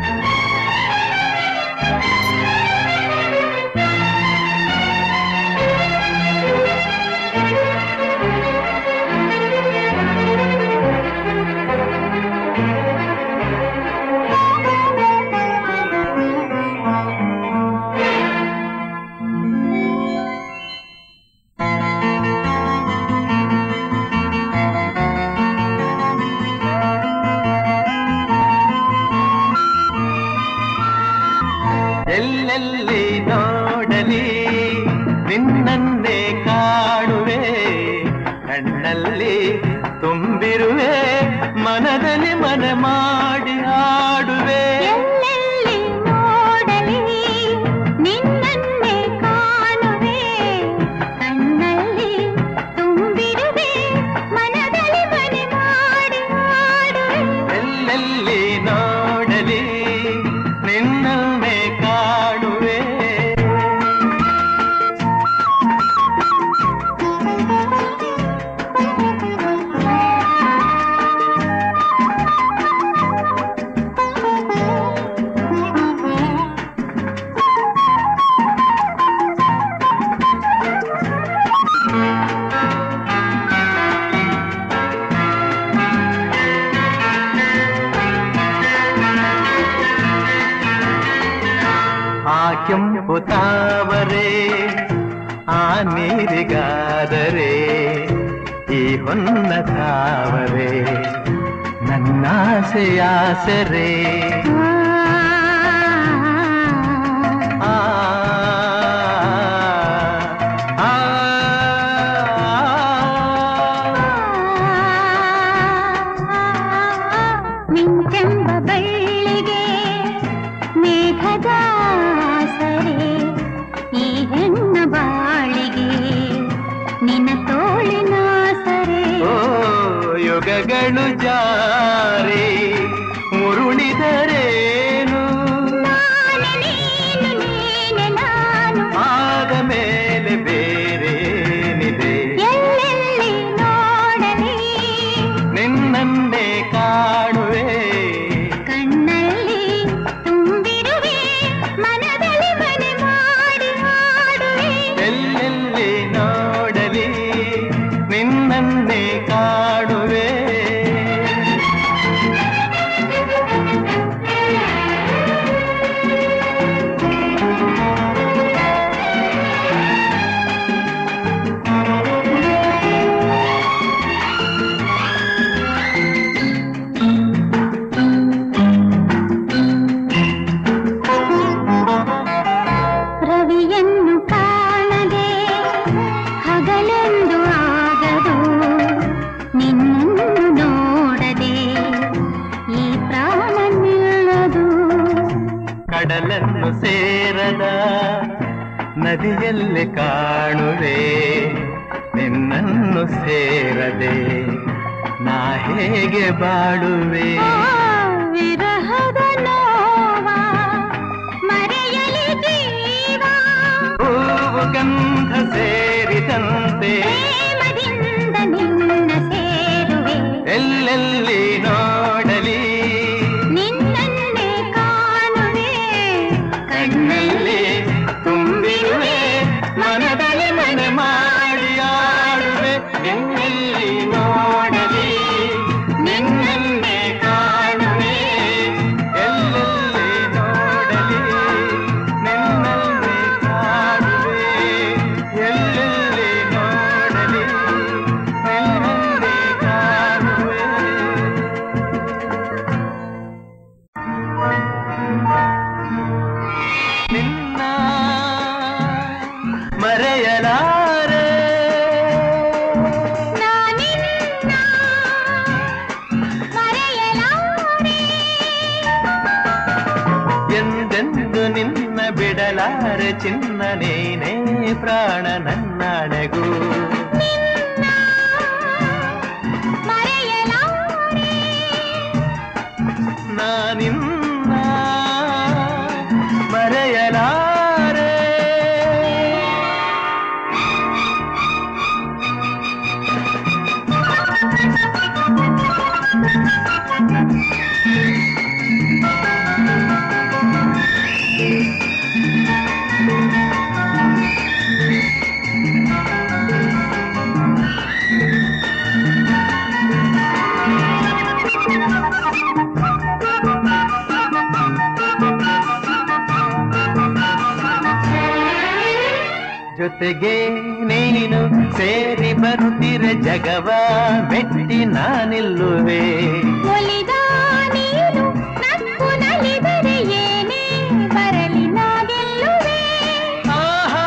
ಎಲ್ಲೆಲ್ಲಿ ನೋಡಲಿ ನಿನ್ನನ್ನೇ ಕಾಣುವೆ ಕಣ್ಣಲ್ಲಿ ತುಂಬಿರುವೆ ಮನದಲ್ಲಿ ಮನ ಮಾಡಿ ಆಡುವೆ ಎಲ್ಲೆಲ್ಲಿ ನೋಡಲಿ ನಿನ್ನನ್ನೇ ಕಾಣುವೆ ಕಣ್ಣಲ್ಲಿ ತುಂಬಿರುವೆ ಮನದಲ್ಲಿ ಮನೆ ಮಾಡಿ ಆಡುವೆ ಎಲ್ಲೆಲ್ಲಿ ನೋಡಲಿ ನಿನ್ನನ್ನೇ ಕಾಣುವೆ ಆ ಕೆಂಪು ತಾವರೆ ಆ ನೀರಿಗಾದರೆ ಈ ಹೊನ್ನ ತಾವರೆ ನನ್ನಾಸೆಯಾಸರೆ ಆ ಆ, ಮಿಂಚೆಂಬ ಬಳ್ಳಿಗೆ ಮೇಘದ ಸರೆ ಈ ಹೆಣ್ಣ ಬಾಳಿಗೆ ನಿನ್ನ ತೋಳಿನ ಸರೆ ಓ ಯುಗಗಳು ಜಾರಿ ಮುರುಳಿದರೇನು ನಾನು ನೀನು ನೀನೆ ನಾನು ಆದ ಮೇಲೆ ಬೇರೇನಿದೆ ಎಲ್ಲೆಲ್ಲಿ ನೋಡಲಿ ನಿನ್ನನ್ನೇ ಕಾಣುವೆ ಕಣ್ಣಲ್ಲಿ ತುಂಬಿರುವೆ ಮನದಲ್ಲಿ ಮನೆ ಮಾಡಿ ಆಡುವೆ ಎಲ್ಲೆಲ್ಲಿ ನೋಡಲಿ ನಿನ್ನನ್ನೇ ಕಾಣುವೆ ರವಿಯನ್ನು ಕಾಣದೆ ಹಗಲೆಂದು ಆಗದು ನಿನ್ನನ್ನು ನೋಡದೆ ಈ ಪ್ರಾಣ ನಿಲ್ಲದು ಕಡಲನ್ನು ಸೇರದ ನದಿಯಲ್ಲಿ ಕಾಣುವೆ ನಿನ್ನನ್ನು ಸೇರದೆ ನಾ ಹೇಗೆ ಬಾಡುವೆ ಆ ವಿರಹದ ನೋವ ಮರೆಯಲಿ ಜೀವ ಹೂವು ಗಂಧ ಸೇರಿದಂತೆ ಪ್ರೇಮದಿಂದ ನಿನ್ನ ಸೇರುವೆ ಎಲ್ಲೆಲ್ಲಿ ನೋಡಲಿ ನಿನ್ನನ್ನೇ ಕಾಣುವೆ ಕಣ್ಣಲ್ಲಿ ತುಂಬಿರುವೆ ಮನದಲ್ಲಿ ಮನೆ ಮಾಡಿ ಆಡುವೆ ಎಲ್ಲೆಲ್ಲಿ ನೋಡಲಿ ನಿನ್ನನ್ನೇ ಕಾಣುವೆ ಎಲ್ಲೆಲ್ಲಿ ನೋಡಲಿ ನಿನ್ನನ್ನೇ ಕಾಣುವೆ ಎಲ್ಲೆಲ್ಲಿ ನೋಡಲಿ ನಿನ್ನನ್ನೇ ಕಾಣುವೆ ನಿನ್ನ ಮರೆಯಲಾರೆ ನಾನಿನ್ನ ಮರೆಯಲಾರೆ ಎಂದೆಂದು ನಿನ್ನ ಬಿಡಲಾರೆ ಚಿನ್ನ ನೀನೇ ಪ್ರಾಣ ನನ್ನಣೆಗೂ ನಿನ್ನ ಮರೆಯಲಾರೆ ನಾನಿನ್ನ ಮರೆಯಲಾರೆ ಆ ಜೊತೆಗೆ ನೀನು ಸೇರಿ ಬರುತ್ತಿರ ಜಗವ ಮೆಟ್ಟಿ ನಾನಿಲ್ಲುವೆ ಒಲಿದ ನೀನು ನಕ್ಕು ನಲಿದರೆ ಏನೇ ಬರಲಿ ನಾ ಗೆಲ್ಲುವೆ ಆಹಾ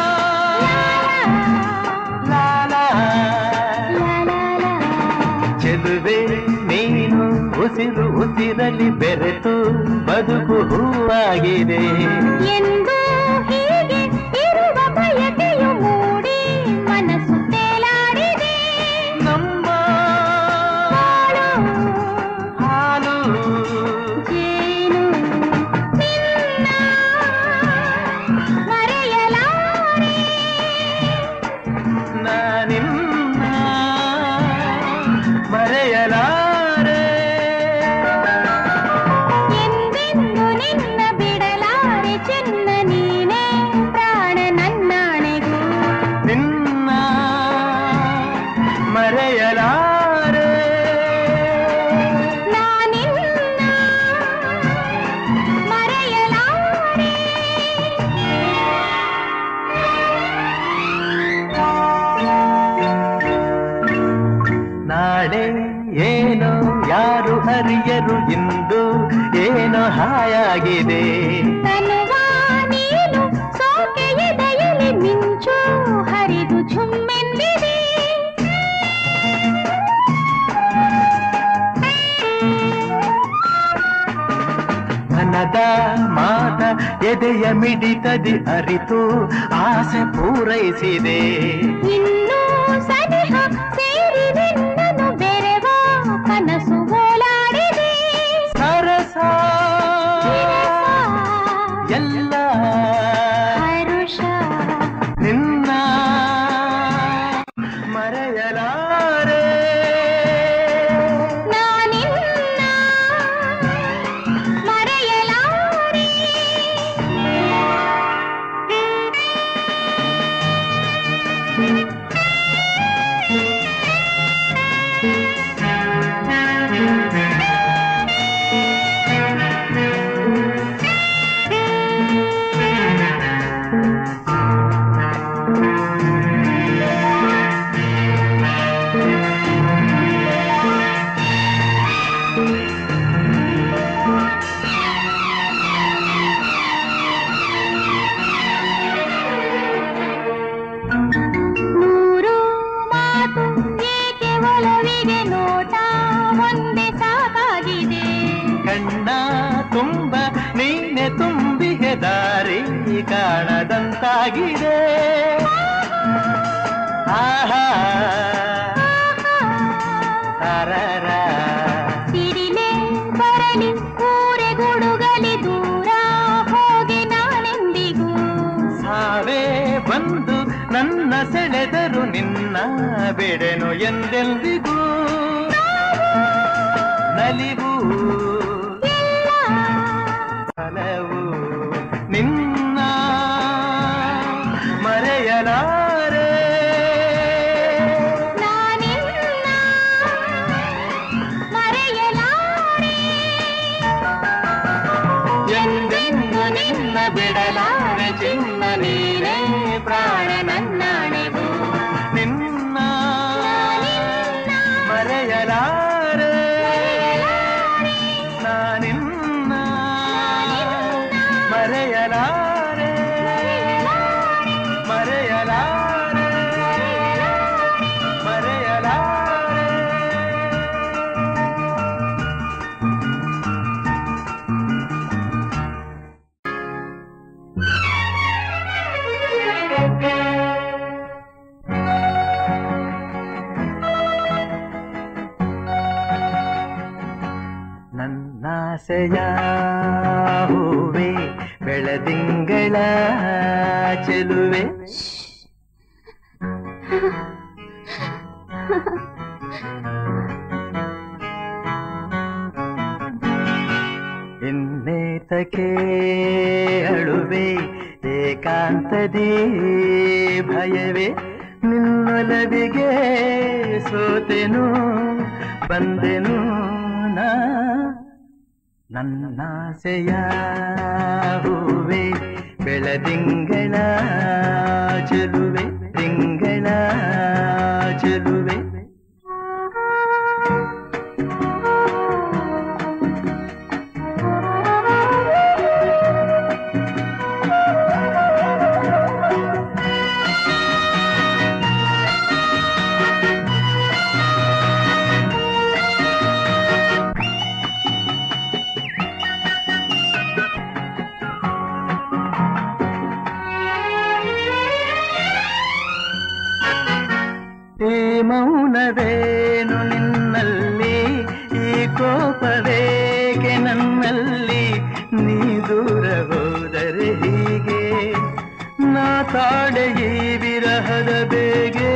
ಲಾ, ಲಾಲಾ ಲಾ, ಲಾ, ಲಾ. ಚೆಲುವೆ ನೀನು ಉಸಿರು ಉಸಿರಲಿ ಬೆರೆತು ಬದುಕು ಹೂವಾಗಿದೆ ಎಂದು ಹೀಗೆ ಇರುವ ಬಯಕೆಯು ಮೂಡಿ ಮನಸ್ಸು ತೇಲಾಡಿದೆ ನಮ್ಮ ಬಾಳು ಹಾಲು ಜೇನು ನಿನ್ನ ಮರೆಯಲಾರೆ ನಾನಿನ್ನ ಮರೆಯಲಾರೆ ಎಂದೆಂದು ನಿನ್ನ ಬಿಡಲಾರೆ ಚೆನ್ನ ನೀನೇ ಪ್ರಾಣ ನನ್ನಾಣೆಗೂ ನಿನ್ನ ಮರೆಯಲಾರೆ ನಾನಿನ್ನ ಮರೆಯಲಾರೆ ನಾಳೆ ಏನೋ ಯಾರು ಅರಿಯರು ಇಂದು ಏನೋ ಹಾಯಾಗಿದೆ ತನುವ ನೀನು ಸೋಕೆ ಎದೆಯಲ್ಲಿ ಮಿಂಚು ಹರಿದು ಝುಮ್ಮೆಂದಿದೆ ಮನದ ಮಾತ ಎದೆಯ ಮಿಡಿತದಿ ಅರಿತು ಆಸೆ ಪೂರೈಸಿದೆ ಇನ್ನೂ ಸನಿಹ ಸೇರಿ ನಿನ್ನನ್ನು ಬೆರೆವ ಕನಸು ಓಲಾಡಿದೆ ಸರಸ ವಿರಸ, ಎಲ್ಲ ಹರುಷ ನಿನ್ನ ಮರೆಯಲಾರೆ ನಾನಿನ್ನ ಮರೆಯಲಾರೆ ನೂರು ಮಾತು ಏಕೆ ಒಲವಿಗೆ ನೋಟ ಒಂದೇ ಸಾಕಾಗಿದೆ ಕಣ್ಣ ತುಂಬ ನೀನೆ ತುಂಬಿಗೆ ದಾರಿ ಕಾಣದಂತಾಗಿದೆ ಆಹಾ ತರರ ಸಿರಿಲೆ ಬರಲಿ ಊರೆ ಗುಡುಗಲಿ ದೂರ ಹೋಗಿ ನಾನೆಂದಿಗೂ ಸಾವೇ ಬಂದು ನನ್ನ ಸೆಳೆದರು ನಿನ್ನ ಬಿಡೆನು ಎಂದೆಂದಿಗೂ ನಲಿವು ಎಲ್ಲ ಹಲವು ನಿನ್ನ ಮರೆಯಲಾರೆ ನಾನಿನ್ನ ಮರೆಯಲಾರೆ ಎಂದೆಂದು ನಿನ್ನ ಬಿಡಲಾರೆ ಚಿನ್ನ ನೀನೇ ಪ್ರಾಣ ನನ್ನಾಣೆವು ನಿನ್ನ ಮರೆಯಲಾರೆ ನಾನಿನ್ನ ಮರೆಯಲಾರೆ ಮರೆಯಲಾರೆ ಮರೆಯಲಾರೆ ನನ್ನಾಸೆಯ ಹೂವೆ ಬೆಳದಿಂಗಳ ಚೆಲುವೆ ಇನ್ನೇತಕ್ಕೆ ಅಳುವೆ ಏಕಾಂತದಿ ಭಯವೇ ನಿನ್ನೊಲವಿಗೆ ಸೋತೆನು ಬಂದೆನು ನಾ ನನ್ನಾಸೆಯ ಹೂವೆ ಬೆಳದಿಂಗಳ ಚೆಲುವೆ ತಿಂಗಳ ಚೆಲುವೆ ಈ ಮೌನವೇನು ನಿನ್ನಲ್ಲಿ ಈ ಕೋಪವೇಗೆ ನನ್ನಲ್ಲಿ ನೀ ದೂರ ಹೋದರೆ ಹೀಗೆ ನಾ ತಾಡೆ ಈ ವಿರಹದ ಬೇಗೆ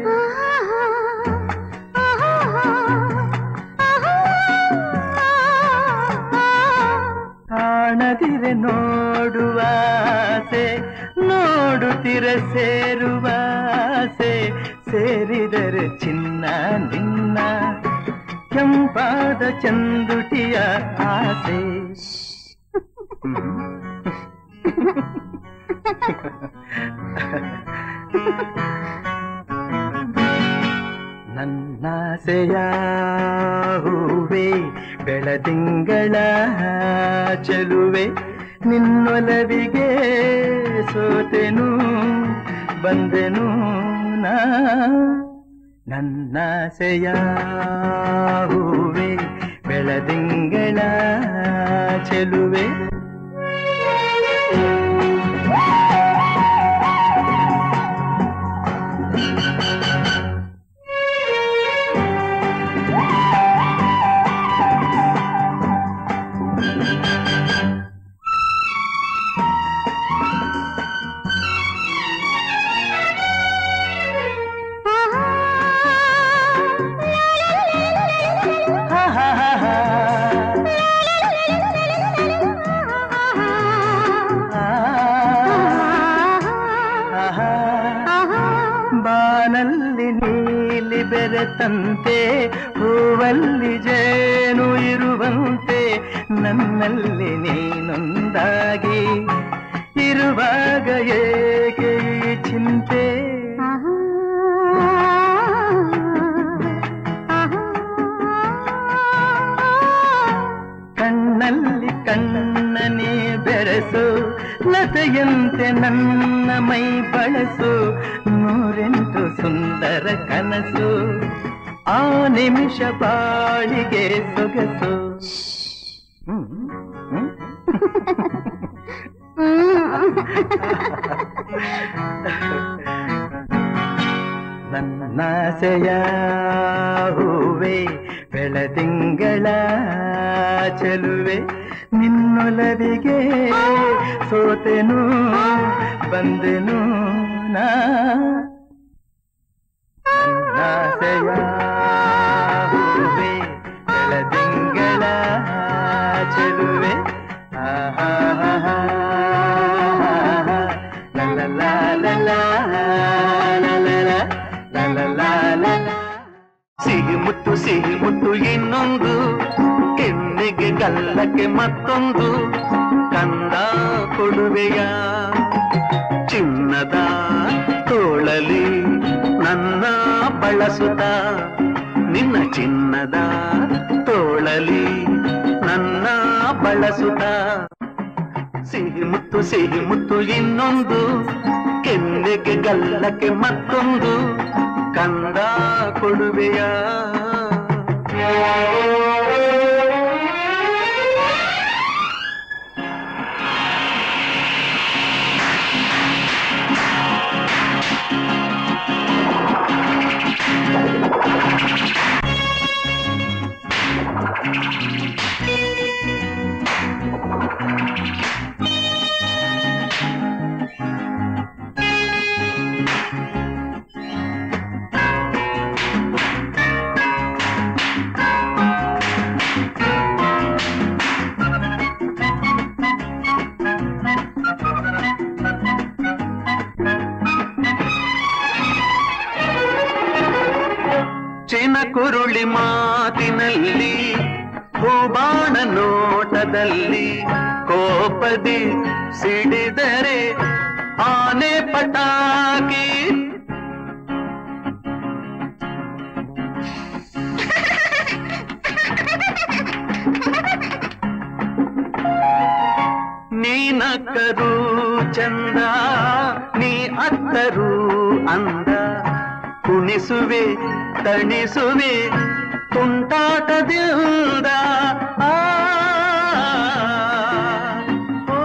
ಕಾಣದಿರೆ ನೋಡುವಾಸೆ ನೋಡುತ್ತಿರ ಸೇರುವಾಸೆ ಸೇರಿದರೆ ಚಿನ್ನ ನಿನ್ನ ಕೆಂಪಾದ ಚಂದುಟಿಯ ಆಸೆ ನನ್ನಾಸೆಯ ಹೂವೆ ಬೆಳದಿಂಗಳ ಚೆಲುವೆ ನಿನ್ನೊಲವಿಗೆ ಸೋತೆನು ಬಂದೆನು ನಾ ನನ್ನಾಸೆಯ ಹೂವೆ ಬೆಳದಿಂಗಳ ಚೆಲುವೆ ಹಾ ಹಾ ಹಾ ಹಾ ಆಹಾ. ಬಾನಲ್ಲಿ ನೀಲಿ ಬೆರೆತಂತೆ ಹೂವಲ್ಲಿ ಜೇನು ಇರುವಂತೆ ನನ್ನಲ್ಲಿ ನೀನೊಂದಾಗಿ ಇರುವಾಗ ಏಕೆ ಈ ಚಿಂತೆ ಕಣ್ಣಲ್ಲಿ ಕಣ್ಣನೇ ಬೆರೆಸು ಲತೆಯಂತೆ ನನ್ನ ಮೈ ಬಳಸು ನೂರೆಂಟು ಸುಂದರ ಕನಸು ಆ ನಿಮಿಷ ಬಾಳಿಗೆ ಸೊಗಸು ಹ್ಮ್, ಹ್ಮ್. ನನ್ನಾಸೆಯ ಹೂವೆ ಬೆಳದಿಂಗಳ ಚೆಲುವೆ ನಿನ್ನೊಲವಿಗೆ ಸೋತೆನು ಬಂದೆನು ನಾ ನನ್ನಾಸೆಯ ಹೂವೆ ಬೆಳದಿಂಗಳ ಚೆಲುವೆ ಆಹಾ ಲ ಲ ಲ ಲ ಲ ಲ ಲ ಲ ಲ ಲ ಲ ಲ. ಸಿಹಿ ಮುತ್ತು ಸಿಹಿ ಮುತ್ತು ಇನ್ನೊಂದು ಕೆನ್ನೆಗೆ ಗಲ್ಲಕ್ಕೆ ಮತ್ತೊಂದು ಕಂದ ಕೊಡುವೆಯ ಚಿನ್ನದ ತೋಳಲಿ ನನ್ನ ಬಳಸುತ್ತ ನಿನ್ನ ಚಿನ್ನದ ತೋಳಲಿ ನನ್ನ ಬಳಸುತ್ತ ಸಿಹಿ ಮುತ್ತು ಸಿಹಿ ಮುತ್ತು ಇನ್ನೊಂದು ಕೆನ್ನೆಗೆ ಗಲ್ಲಕ್ಕೆ ಮತ್ತೊಂದು ಕಂದ ಕೊಡುವೆಯ ಚಿನ ಕುರುಳಿ ಮಾತಿನಲ್ಲಿ ಹೂಬಾಣ ನೋಟದಲ್ಲಿ ಕೋಪದಿ ಸಿಡಿದರೆ ಆನೆ ಪಟಾಕಿ ನೀನಕ್ಕರು ಚಂದ ನೀ ಅತ್ತರು ಅಂದ ಕುಣಿಸುವೆ ತಣಿಸುವೆ ತುಂಟಾಟದಿಂದ ಆ, ಓ,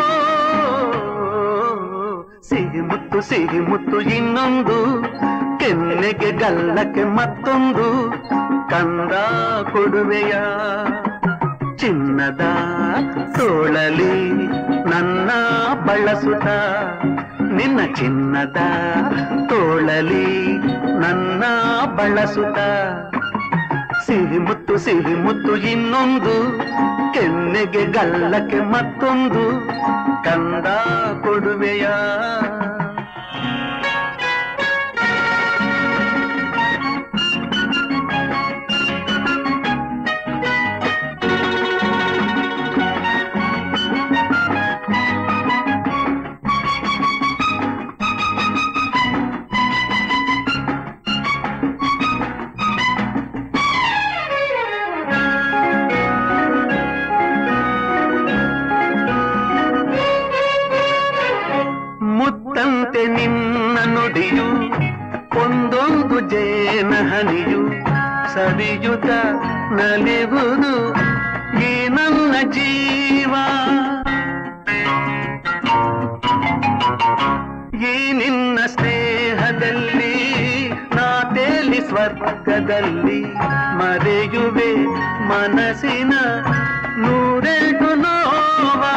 ಸಿಹಿ ಮುತ್ತು ಸಿಹಿ ಮುತ್ತು ಇನ್ನೊಂದು ಕೆನ್ನೆಗೆ ಗಲ್ಲಕ್ಕೆ ಮತ್ತೊಂದು ಕಂದ ಕೊಡುವೆಯ ಚಿನ್ನದ ತೋಳಲಿ ನನ್ನ ಬಳಸುತ್ತ ನಿನ್ನ ಚಿನ್ನದ ತೋಳಲಿ ನನ್ನ ಬಳಸುತ್ತ ಸಿಹಿ ಮುತ್ತು ಸಿಹಿ ಮುತ್ತು ಇನ್ನೊಂದು ಕೆನ್ನೆಗೆ ಗಲ್ಲಕ್ಕೆ ಮತ್ತೊಂದು ಕಂದ ಕೊಡುವೆಯ ಮುತ್ತಂತೆ ನಿನ್ನ ನುಡಿಯು ಒಂದೊಂದು ಜೇನ ಹನಿಯು ಸವಿಯುತ ನಲಿವುದು ಈ ನನ್ನ ಜೀವ ಈ ನಿನ್ನ ಸ್ನೇಹದಲ್ಲಿ ನಾ ತೇಲಿ ಸ್ವರ್ಗದಲ್ಲಿ ಮರೆಯುವೆ ಮನಸ್ಸಿನ ನೂರೆಂಟು ನೋವಾ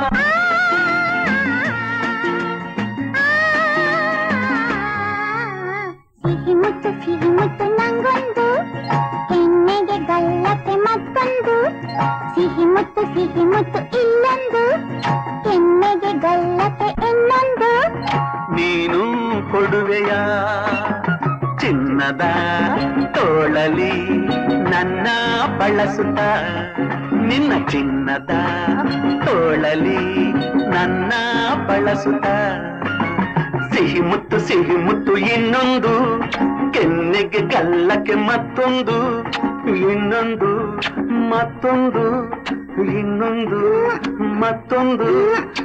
ಸಿಹಿ ಮುತ್ತು ಸಿಹಿ ಮುತ್ತು ನಂಗೊಂದು ಕೆನ್ನೆಗೆ ಗಲ್ಲಕ್ಕೆ ಮತ್ತೊಂದು ಸಿಹಿ ಮುತ್ತು ಸಿಹಿ ಮುತ್ತು ಇಲ್ಲೊಂದು ಕೆನ್ನೆಗೆ ಗಲ್ಲಕ್ಕೆ ಇನ್ನೊಂದು ನೀನು ಕೊಡುವೆಯ ಚಿನ್ನದ ತೋಳಲಿ ನನ್ನ ಬಳಸುತ್ತ ನಿನ್ನ ಚಿನ್ನದ ತೋಳಲಿ ನನ್ನ ಬಳಸುತ್ತ ಸಿಹಿ ಮುತ್ತು ಸಿಹಿ ಮುತ್ತು ಇನ್ನೊಂದು ಕೆನ್ನೆಗೆ ಗಲ್ಲಕ್ಕೆ ಮತ್ತೊಂದು ಇನ್ನೊಂದು ಮತ್ತೊಂದು ಇನ್ನೊಂದು ಮತ್ತೊಂದು